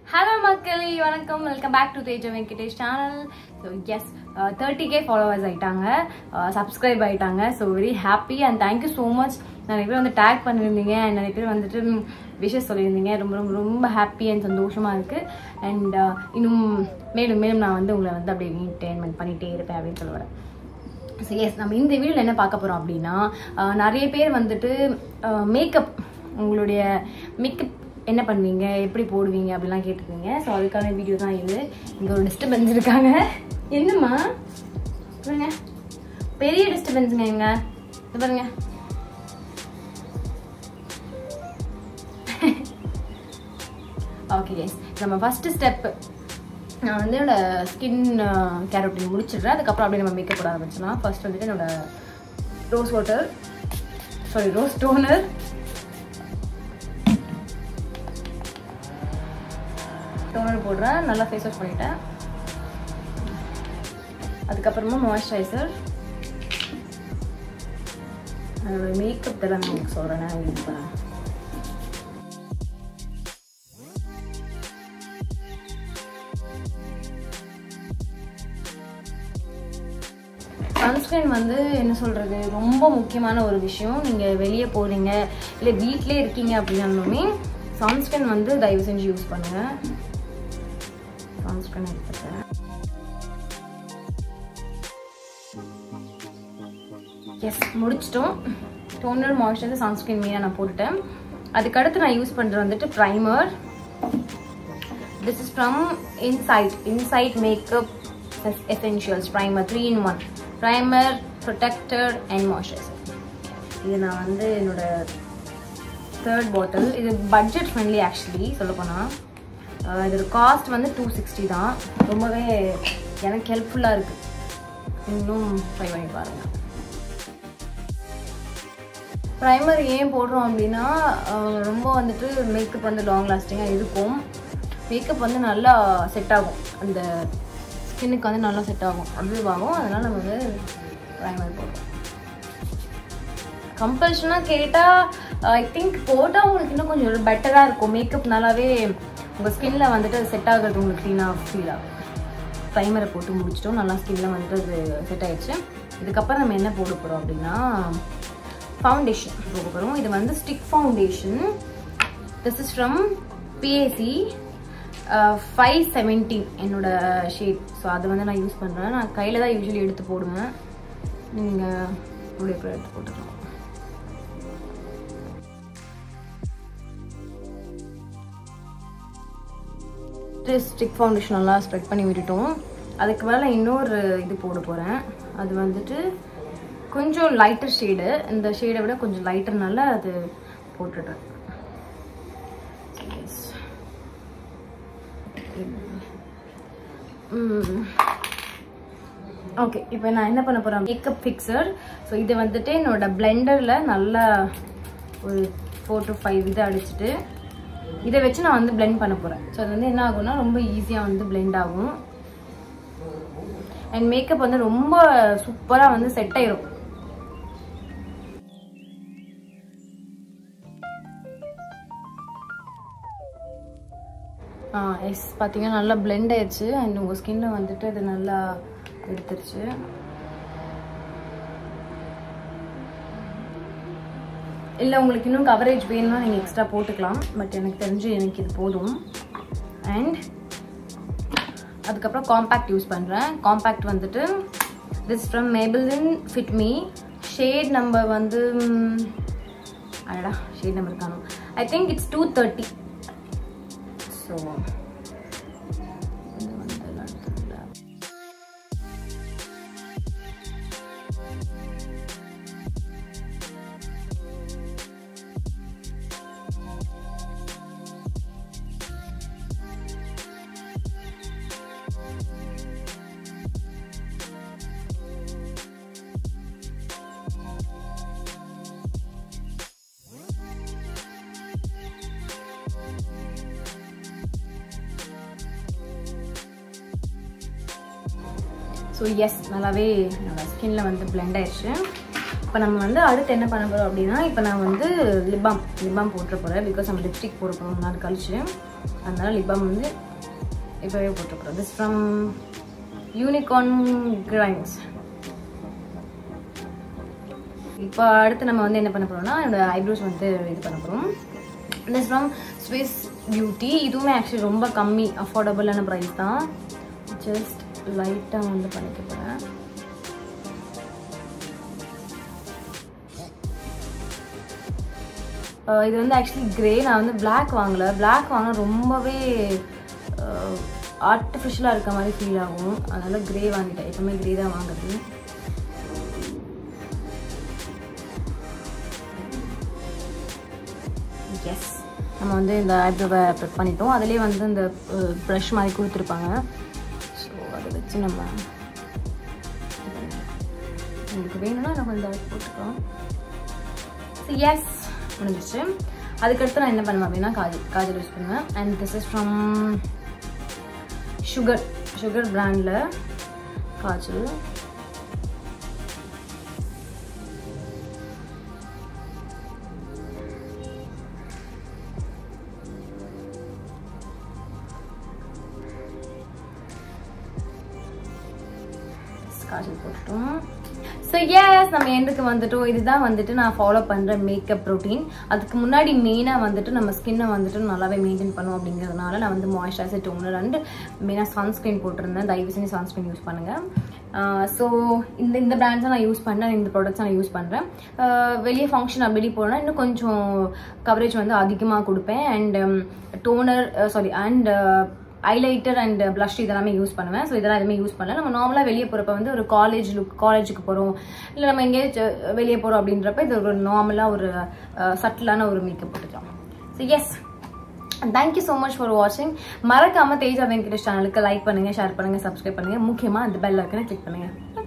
Hello மக்களே வணக்கம் welcome back to Teja Venkatesh channel so yes thirty K followers ஆயிட்டாங்க subscribe ஆயிட்டாங்க so very happy and thank you so much நிறைய பேர் வந்து டேக் பண்ணியிருந்தீங்க and நிறைய பேர் வந்துட்டு விஷஸ் சொல்லியிருந்தீங்க ரொம்ப ரொம்ப ரொம்ப ஹாப்பி அண்ட் சந்தோஷமா இருக்கு அண்ட் இன்னும் மேலும் மேலும் நான் வந்து உங்களை வந்து அப்படியே என்டர்டைன்மெண்ட் பண்ணிட்டே இருப்பேன் அப்படின்னு சொல்ல வரேன் ஸோ எஸ் நம்ம இந்த வீடியோவில் என்ன பார்க்க போகிறோம் அப்படின்னா அஹ், நிறைய பேர் வந்துட்டு மேக்கப் உங்களுடைய மேக்கப் என்ன பண்ணுவீங்க எப்படி போடுவீங்க அப்படிலாம் கேட்டிருக்கீங்க ஸோ அதுக்கான வீடியோ தான் இது இங்கே ஒரு டிஸ்டர்பன்ஸ் இருக்காங்க என்னம்மா பாருங்க பெரிய டிஸ்டர்பன்ஸுங்க இங்க இது பாருங்க ஓகே எஸ் நம்ம ஃபஸ்ட்டு ஸ்டெப்பு நான் வந்து என்னோட ஸ்கின் கேர் ரொட்டீன் முடிச்சிடுறேன் அதுக்கப்புறம் அப்படியே நம்ம மேக்கப் போட ஆரம்பிச்சிடலாம் ஃபர்ஸ்ட் வந்துட்டு என்னோட rose water sorry rose toner toner போடுறேன் நல்லா ஃபேஸ் வாஷ் பண்ணிட்டேன் அதுக்கப்புறமா மாய்ஸ்சரைசர் அதோட மேக்கப் தான் நான் உங்களுக்கு சொல்கிறேன் நான் யூஸ் பண்ணேன் சன்ஸ்கிரீன் வந்து என்ன சொல்கிறது ரொம்ப முக்கியமான ஒரு விஷயம் நீங்கள் வெளியே போகிறீங்க இல்லை வீட்டிலே இருக்கீங்க அப்படின்னாலுமே சன்ஸ்கிரீன் வந்து தயவு செஞ்சு யூஸ் பண்ணுங்கள் சன்ஸ்கிரீன் எடுத்துக்கிறேன் எஸ் முடிச்சிட்டோம் டோனர் மாய்ஸ்சரைசர் சன்ஸ்கிரீன் மீனாக நான் போட்டுட்டேன் அதுக்கடுத்து நான் யூஸ் பண்ணுறது வந்துட்டு primer this is from insight insight makeup essentials primer three in one primer protector and moisturizer இது நான் வந்து என்னோட தேர்ட் பாட்டில் இது பட்ஜெட் ஃப்ரெண்ட்லி ஆக்சுவலி சொல்லப்போனால் இதோட காஸ்ட் வந்து டூ சிக்ஸ்டி தான் ரொம்பவே எனக்கு ஹெல்ப்ஃபுல்லாக இருக்குது இன்னும் ட்ரை பண்ணி பாருங்கள் ப்ரைமர் ஏன் போடுறோம் அப்படின்னா அஹ், ரொம்ப வந்துட்டு மேக்கப் வந்து லாங் லாஸ்டிங்காக இருக்கும் மேக்கப் வந்து நல்லா செட் ஆகும் அந்த ஸ்கின்னுக்கு வந்து நல்லா செட் ஆகும் அப்சர்வ் ஆகும் அதனால் நம்ம வந்து ப்ரைமர் போடுறோம் கம்பல்ஷனாக கேட்டால் ஐ திங்க் போட்டால் உங்களுக்கு இன்னும் கொஞ்சம் பெட்டராக இருக்கும் மேக்கப் நல்லாவே உங்கள் ஸ்கின்ல வந்துட்டு செட் ஆகுறது உங்களுக்கு க்ளீனாக ஃபீல் ஆகும் ப்ரைமரை போட்டு முடிச்சிட்டோம் நல்லா ஸ்கின்ல வந்துட்டு அது செட் ஆயிடுச்சு இதுக்கப்புறம் நம்ம என்ன போட போகிறோம் அப்படின்னா ஃபவுண்டேஷன் போக போகிறோம் இது வந்து stick foundation this is from PAC five seventeen என்னோட ஷேட் ஸோ அதை வந்து நான் யூஸ் பண்ணுறேன் நான் கையில் தான் யூஸ்வலி எடுத்து போடுவேன் நீங்கள் உடைய கூட எடுத்து போட்டுக்கலாம் ஸ்டிக் ஃபவுண்டேஷன் நல்லா ஸ்ப்ரெட் பண்ணி விட்டுட்டோம் அதுக்கு மேலே இன்னொரு இது போட போகிறேன் அது வந்துட்டு கொஞ்சம் லைட்டர் ஷேடு இந்த ஷேடை விட கொஞ்சம் லைட்டர்னால அது போட்டுடுறேன் Yes. ஓகே இப்போ நான் என்ன பண்ண போகிறேன் மேக்கப் ஃபிக்சர் ஸோ இது வந்துட்டு என்னோட பிளெண்டரில் நல்லா ஒரு ஃபோர் டு ஃபைவ் இதை அடிச்சுட்டு இதை வச்சு நான் வந்து blend பண்ண போகிறேன் ஸோ அது வந்து என்ன ஆகும்னா ரொம்ப ஈஸியாக வந்து blend ஆகும் அண்ட் மேக்கப் வந்து ரொம்ப சூப்பராக வந்து செட் ஆயிரும் ஆ எஸ் பார்த்தீங்கன்னா நல்லா blend ஆயிடுச்சு அண்ட் உங்கள் ஸ்கின்னை வந்துட்டு அது நல்லா எடுத்துருச்சு இல்லை உங்களுக்கு இன்னும் கவரேஜ் வேணும்னா நீங்கள் எக்ஸ்ட்ரா போட்டுக்கலாம் பட் எனக்கு தெரிஞ்சு எனக்கு இது போதும் அண்ட் அதுக்கப்புறம் காம்பேக்ட் யூஸ் பண்ணுறேன் காம்பேக்ட் வந்துட்டு this from Maybelline fit me shade number வந்து ம், அடடா ஷேட் நம்பர் காணும் I think it's two thirty so இது வந்து அடுத்ததுல ஸோ எஸ் நல்லாவே என்னோட ஸ்கின்ல வந்து பிளெண்ட் ஆயிடுச்சு இப்போ நம்ம வந்து அடுத்து என்ன பண்ண போகிறோம் அப்படின்னா இப்போ நான் வந்து லிப்பாம் லிப்பாம் போட்டுற போகிறேன் பிகாஸ் நம்ம லிப்ஸ்டிக் போட போகிறோம் நாள் கழிச்சு அதனால லிப் பாம் வந்து இப்போவே போட்டுக்கிறோம் திஸ் ஃப்ரம் யூனிகார்ன் கிரைன்ஸ் இப்போ அடுத்து நம்ம வந்து என்ன பண்ண போறோம்னா என்னோட ஐப்ரோஸ் வந்து இது பண்ண போகிறோம் திஸ் ஃப்ரம் ஸ்விஸ் பியூட்டி இதுவுமே ஆக்சுவலி ரொம்ப கம்மி அஃபோர்டபுளான ப்ரைஸ் தான் ஜஸ்ட் லைட்டாக வந்து பண்ணிக்க போகிறேன் இது வந்து ஆக்சுவலி கிரே நான் வந்து பிளாக் வாங்கல பிளாக் வாங்கினா ரொம்பவே ஆர்டிஃபிஷியலாக இருக்க மாதிரி ஃபீல் ஆகும் அதனால கிரே வாங்கிட்டேன் எப்பவுமே கிரே தான் வாங்குறது எஸ் நம்ம வந்து இந்த ஐப்ரோவை ப்ரெப் பண்ணிட்டோம் அதிலே வந்து இந்த ப்ரஷ் மாதிரி கொடுத்துருப்பாங்க ஸோ அதை வச்சு நம்ம உங்களுக்கு வேணும்னா நம்ம இந்த போட்டுக்கலாம் ஸோ எஸ் முடிஞ்சிச்சு அதுக்கடுத்து நான் என்ன பண்ணுவேன் அப்படின்னா காஜல் காஜல் யூஸ் பண்ணுவேன் and this is from sugar sugar பிராண்டில் காஜல் காஜல் போட்டுட்டோம் ஸோ எஸ் நம்ம எண்டுக்கு வந்துட்டோம் இதுதான் வந்துட்டு நான் ஃபாலோ பண்ணுற மேக்கப் ப்ரோட்டீன் அதுக்கு முன்னாடி மெயினாக வந்துட்டு நம்ம ஸ்கின்னை வந்துட்டு நல்லாவே மெயின்டைன் பண்ணும் அப்படிங்கிறதுனால நான் வந்து மாய்ஸ்சரைசர் டோனர் அண்ட் மெயினாக சன்ஸ்க்ரீன் போட்டிருந்தேன் தயவு செஞ்சு சன்ஸ்க்ரீன் யூஸ் பண்ணுங்கள் ஸோ இந்த இந்த பிராண்ட்ஸை நான் யூஸ் பண்ணேன் இந்த ப்ராடக்ட்ஸ் நான் யூஸ் பண்ணுறேன் வெளியே ஃபங்க்ஷன் வெளியே போனால் இன்னும் கொஞ்சம் கவரேஜ் வந்து அதிகமாக கொடுப்பேன் and toner sorry and highlighter and blush இதெல்லாமே யூஸ் பண்ணுவேன் ஸோ இதெல்லாம் எதுவுமே யூஸ் பண்ணல நம்ம நார்மலாக வெளியே போகிறப்ப வந்து ஒரு காலேஜ் லுக் காலேஜுக்கு போகிறோம் இல்லை நம்ம எங்கேயாச்சும் வெளியே போகிறோம் அப்படின்றப்ப இது ஒரு நார்மலாக ஒரு சட்டிலான ஒரு மேக்கப் போட்டுக்கலாம் so yes thank you so much for வாட்சிங் மறக்காம தேஜா வெங்கடேஷ் சேனலுக்கு லைக் பண்ணுங்க ஷேர் பண்ணுங்க சப்ஸ்கிரைப் பண்ணுங்க முக்கியமாக அந்த பெல் ஐக்கனை கிளிக் பண்ணுங்க